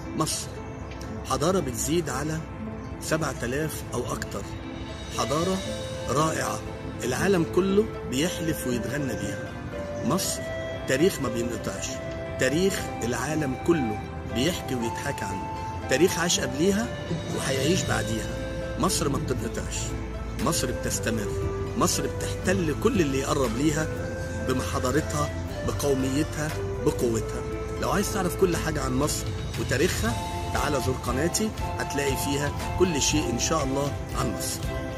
مصر حضارة بتزيد على 7000 أو أكتر حضارة رائعة العالم كله بيحلف ويتغنى بيها مصر تاريخ ما بينقطعش تاريخ العالم كله بيحكي ويتحكى عنه تاريخ عاش قبليها وهيعيش بعديها مصر ما بتنقطعش مصر بتستمر مصر بتحتل كل اللي يقرب ليها بحضارتها بقوميتها بقوتها لو عايز تعرف كل حاجة عن مصر وتاريخها تعال زور قناتي هتلاقي فيها كل شيء إن شاء الله عن مصر